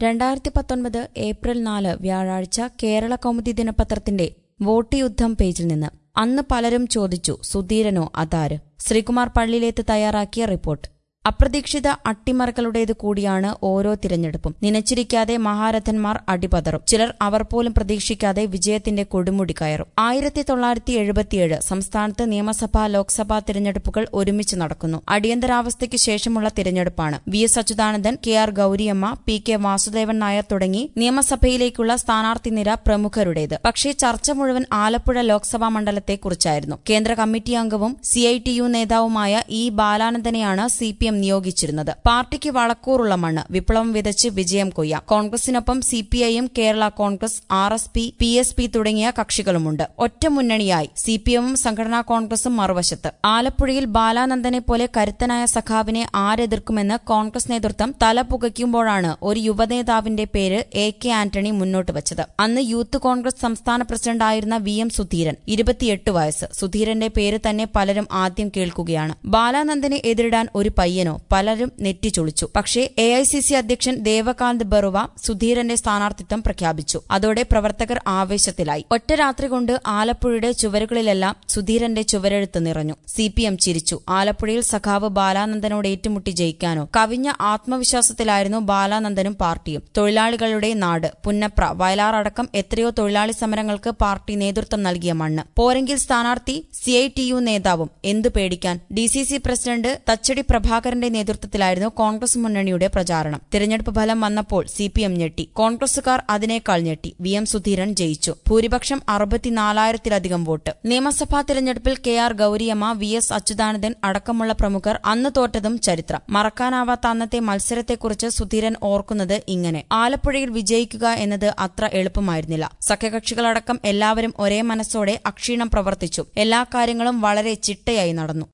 രണ്ടായിരത്തി പത്തൊൻപത് ഏപ്രിൽ നാല് വ്യാഴാഴ്ച കേരള കൗമുദി ദിനപത്രത്തിന്റെ വോട്ട് യുദ്ധം പേജിൽ നിന്ന് അന്ന് പലരും ചോദിച്ചു സുധീരനോ അതാര് ശ്രീകുമാർ പള്ളിയിലേത്ത് തയ്യാറാക്കിയ റിപ്പോർട്ട് അപ്രതീക്ഷിത അട്ടിമറികളുടേത് കൂടിയാണ് ഓരോ തിരഞ്ഞെടുപ്പും നനച്ചിരിക്കാതെ മഹാരഥന്മാർ അടിപതറും ചിലർ അവർ പോലും പ്രതീക്ഷിക്കാതെ വിജയത്തിന്റെ കൊടുമുടി കയറും ആയിരത്തി തൊള്ളായിരത്തി എഴുപത്തിയേഴ് സംസ്ഥാനത്ത് നിയമസഭാ ലോക്സഭാ തിരഞ്ഞെടുപ്പുകൾ ഒരുമിച്ച് നടക്കുന്നു അടിയന്തരാവസ്ഥയ്ക്ക് ശേഷമുള്ള തിരഞ്ഞെടുപ്പാണ് V S Achuthanandan K R Gowriamma P K Vasudevan Nair തുടങ്ങി നിയമസഭയിലേക്കുള്ള സ്ഥാനാർത്ഥി നിര പ്രമുഖരുടേത് പക്ഷേ ചർച്ച മുഴുവൻ ആലപ്പുഴ ലോക്സഭാ മണ്ഡലത്തെക്കുറിച്ചായിരുന്നു കേന്ദ്ര കമ്മിറ്റി അംഗവും സി ഐ ടി യു നേതാവുമായ ഇ ബാലാനന്ദനെയാണ് സി പി എം നിയോഗിച്ചിരുന്നത് പാർട്ടിക്ക് വളക്കൂറുള്ള മണ്ണ് വിപ്ലവം വിതച്ച് വിജയം കൊയ്യാം കോൺഗ്രസിനൊപ്പം സി പി ഐയും Kerala Congress R S P P S P തുടങ്ങിയ കക്ഷികളുമുണ്ട് ഒറ്റ മുന്നണിയായി സി പി എമ്മും സംഘടനാ കോൺഗ്രസും മറുവശത്ത് ആലപ്പുഴയിൽ ബാലാനന്ദനെ പോലെ കരുത്തനായ സഖാവിനെ ആരെതിർക്കുമെന്ന് കോൺഗ്രസ് നേതൃത്വം തല പുകയ്ക്കുമ്പോഴാണ് ഒരു യുവനേതാവിന്റെ പേര് എ കെ ആന്റണി മുന്നോട്ട് വച്ചത് അന്ന് യൂത്ത് കോൺഗ്രസ് സംസ്ഥാന പ്രസിഡന്റായിരുന്ന വി എം സുധീരൻ ഇരുപത്തിയെട്ട് വയസ്സ് സുധീരന്റെ പേര് തന്നെ പലരും ആദ്യം കേൾക്കുകയാണ് ബാലാനന്ദനെ എതിരിടാൻ ഒരു പയ്യനോ പലരും നെറ്റിച്ചൊളിച്ചു പക്ഷേ എ ഐ സി സി അധ്യക്ഷൻ ദേവകാന്ത് ബറുവ സുധീരന്റെ സ്ഥാനാർത്ഥിത്വം പ്രഖ്യാപിച്ചു അതോടെ പ്രവർത്തകർ ആവേശത്തിലായി ഒറ്റ രാത്രി കൊണ്ട് ആലപ്പുഴയുടെ ചുവരുകളിലെല്ലാം സുധീരന്റെ ചുവരെഴുത്ത് നിറഞ്ഞു സി പി എം ചിരിച്ചു ആലപ്പുഴയിൽ സഖാവ് ബാലാനന്ദനോട് ഏറ്റുമുട്ടി ജയിക്കാനോ കവിഞ്ഞ ആത്മവിശ്വാസത്തിലായിരുന്നു ബാലാനന്ദനും പാർട്ടിയും തൊഴിലാളികളുടെ നാട് പുന്നപ്ര വയലാർ അടക്കം എത്രയോ തൊഴിലാളി സമരങ്ങൾക്ക് പാർട്ടി നേതൃത്വം നൽകിയ മണ്ണ് പോരെങ്കിൽ സ്ഥാനാർത്ഥി സി ഐ ടി യു നേതാവും എന്തു പേടിക്കാൻ D C C president Thachadi പ്രഭാകരന്റെ നേതൃത്വത്തിലായിരുന്നു കോൺഗ്രസ് മുന്നണിയുടെ പ്രചാരണം തിരഞ്ഞെടുപ്പ് ഫലം വന്നപ്പോൾ സി പി എം ഞെട്ടി കോൺഗ്രസുകാർ അതിനേക്കാൾ ഞെട്ടി വി എം സുധീരൻ ജയിച്ചു ഭൂരിപക്ഷം അറുപത്തിനാലായിരത്തിലധികം വോട്ട് നിയമസഭാ തിരഞ്ഞെടുപ്പിൽ K R Gowriamma V S Achuthanandan അടക്കമുള്ള പ്രമുഖർ അന്ന് തോറ്റതും ചരിത്രം മറക്കാനാവാത്ത അന്നത്തെ മത്സരത്തെക്കുറിച്ച് സുധീരൻ ഓർക്കുന്നത് ഇങ്ങനെ ആലപ്പുഴയിൽ വിജയിക്കുക എന്നത് അത്ര എളുപ്പമായിരുന്നില്ല സഖ്യകക്ഷികളടക്കം എല്ലാവരും ഒരേ മനസ്സോടെ അക്ഷീണം പ്രവർത്തിച്ചു എല്ലാ കാര്യങ്ങളും വളരെ ചിട്ടയായി നടന്നു